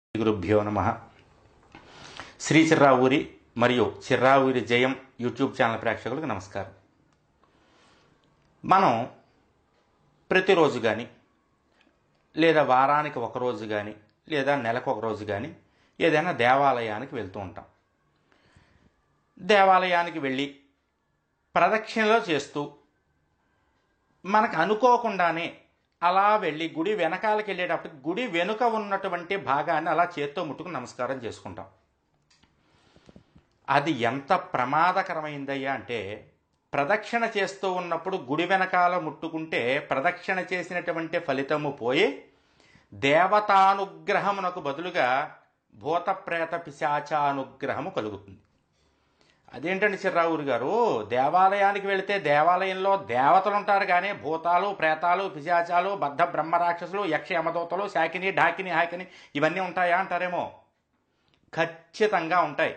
గురుభ్యో నమ శ్రీ చిర్రావూరి మరియు చిర్రావూరి జయం యూట్యూబ్ ఛానల్ ప్రేక్షకులకు నమస్కారం మనం ప్రతిరోజు కానీ లేదా వారానికి ఒక రోజు కానీ లేదా నెలకు ఒక రోజు కానీ ఏదైనా దేవాలయానికి వెళ్తూ ఉంటాం దేవాలయానికి వెళ్ళి ప్రదక్షిణలో చేస్తూ మనకు అనుకోకుండానే అలా వెళ్ళి గుడి వెనకాలకి వెళ్ళేటప్పుడు గుడి వెనుక ఉన్నటువంటి భాగాన్ని అలా చేత్తో ముట్టుకుని నమస్కారం చేసుకుంటాం అది ఎంత ప్రమాదకరమైందయ్యా అంటే ప్రదక్షిణ చేస్తూ ఉన్నప్పుడు గుడి వెనకాల ముట్టుకుంటే ప్రదక్షిణ చేసినటువంటి ఫలితము పోయి దేవతానుగ్రహమునకు బదులుగా భూత ప్రేత పిశాచానుగ్రహము కలుగుతుంది అదేంటండి చిర్రావురు గారు దేవాలయానికి వెళితే దేవాలయంలో దేవతలు ఉంటారు కానీ భూతాలు ప్రేతాలు పిశాచాలు బద్ధ బ్రహ్మరాక్షసులు యక్ష యమదూతలు శాకిని ఢాకిని హాకిని ఇవన్నీ ఉంటాయా అంటారేమో ఖచ్చితంగా ఉంటాయి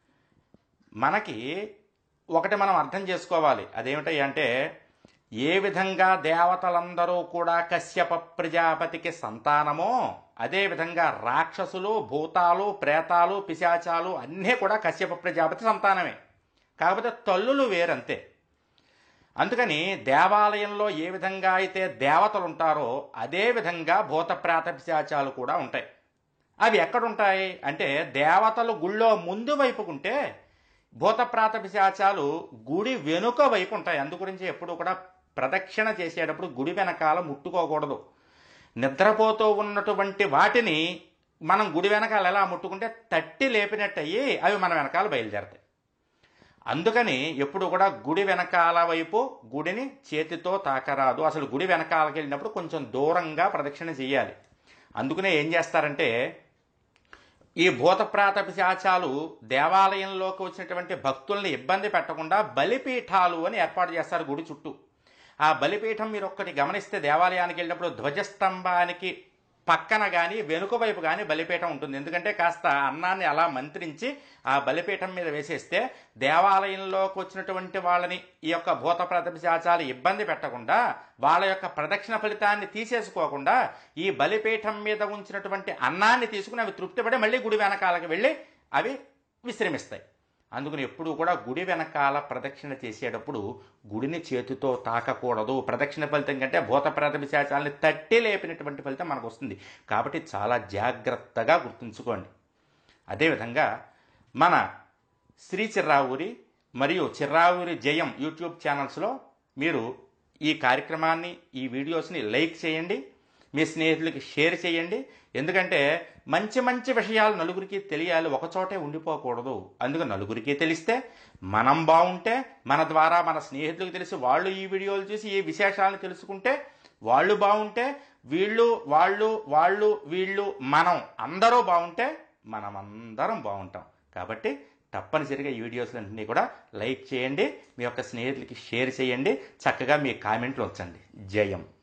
మనకి ఒకటి మనం అర్థం చేసుకోవాలి అదేమిటి అంటే ఏ విధంగా దేవతలందరూ కూడా కశ్యప ప్రజాపతికి సంతానమో అదేవిధంగా రాక్షసులు భూతాలు ప్రేతాలు పిశాచాలు అన్నీ కూడా కశ్యప ప్రజాపతి సంతానమే కాకపోతే తల్లులు వేరంతే అందుకని దేవాలయంలో ఏ విధంగా అయితే దేవతలు ఉంటారో అదే విధంగా భూత ప్రేత పిశాచాలు కూడా ఉంటాయి అవి ఎక్కడుంటాయి అంటే దేవతలు గుళ్ళో ముందు వైపుకుంటే భూత ప్రాత పిశాచాలు గుడి వెనుక వైపు ఉంటాయి అందుగురించి ఎప్పుడు కూడా ప్రదక్షిణ చేసేటప్పుడు గుడి వెనకాల ముట్టుకోకూడదు నిద్రపోతూ ఉన్నటువంటి వాటిని మనం గుడి వెనకాల ఎలా ముట్టుకుంటే తట్టి లేపినట్టు అయ్యి అవి మన వెనకాల బయలుదేరతాయి అందుకని ఎప్పుడు కూడా గుడి వెనకాల వైపు గుడిని చేతితో తాకరాదు అసలు గుడి వెనకాలకి వెళ్ళినప్పుడు కొంచెం దూరంగా ప్రదక్షిణ చేయాలి అందుకనే ఏం చేస్తారంటే ఈ భూతప్రాత పిశాచాలు దేవాలయంలోకి వచ్చినటువంటి భక్తుల్ని ఇబ్బంది పెట్టకుండా బలిపీఠాలు అని ఏర్పాటు చేస్తారు గుడి చుట్టూ ఆ బలిపీఠం మీరు ఒక్కటి గమనిస్తే దేవాలయానికి వెళ్ళినప్పుడు ధ్వజస్తంభానికి పక్కన కానీ వెనుక వైపు కానీ బలిపీఠం ఉంటుంది ఎందుకంటే కాస్త అన్నాన్ని అలా మంత్రించి ఆ బలిపీఠం మీద వేసేస్తే దేవాలయంలోకి వచ్చినటువంటి వాళ్ళని ఈ యొక్క భూత ప్రతిశాచాలు ఇబ్బంది పెట్టకుండా వాళ్ళ యొక్క ప్రదక్షిణ ఫలితాన్ని తీసేసుకోకుండా ఈ బలిపీఠం మీద ఉంచినటువంటి అన్నాన్ని తీసుకుని అవి తృప్తిపడి మళ్ళీ గుడి వెనకాలకి వెళ్ళి అవి విశ్రమిస్తాయి అందుకని ఎప్పుడు కూడా గుడి వెనకాల ప్రదక్షిణ చేసేటప్పుడు గుడిని చేతితో తాకకూడదు ప్రదక్షిణ ఫలితం కంటే భూత ప్రేత విశాచాలని తట్టి లేపినటువంటి ఫలితం మనకు వస్తుంది కాబట్టి చాలా జాగ్రత్తగా గుర్తుంచుకోండి అదేవిధంగా మన శ్రీ చిర్రావూరి మరియు చిర్రావూరి జయం యూట్యూబ్ ఛానల్స్లో మీరు ఈ కార్యక్రమాన్ని ఈ వీడియోస్ని లైక్ చేయండి మీ స్నేహితులకి షేర్ చేయండి ఎందుకంటే మంచి మంచి విషయాలు నలుగురికి తెలియాలి ఒకచోటే ఉండిపోకూడదు అందుకు నలుగురికి తెలిస్తే మనం బాగుంటే మన ద్వారా మన స్నేహితులకు తెలిసి వాళ్ళు ఈ వీడియోలు చూసి ఈ విశేషాలను తెలుసుకుంటే వాళ్ళు బాగుంటే వీళ్ళు వాళ్ళు వాళ్ళు వీళ్ళు మనం అందరూ బాగుంటే మనమందరం బాగుంటాం కాబట్టి తప్పనిసరిగా ఈ వీడియోస్లన్నింటినీ కూడా లైక్ చేయండి మీ యొక్క స్నేహితులకి షేర్ చేయండి చక్కగా మీ కామెంట్లు వచ్చండి జయం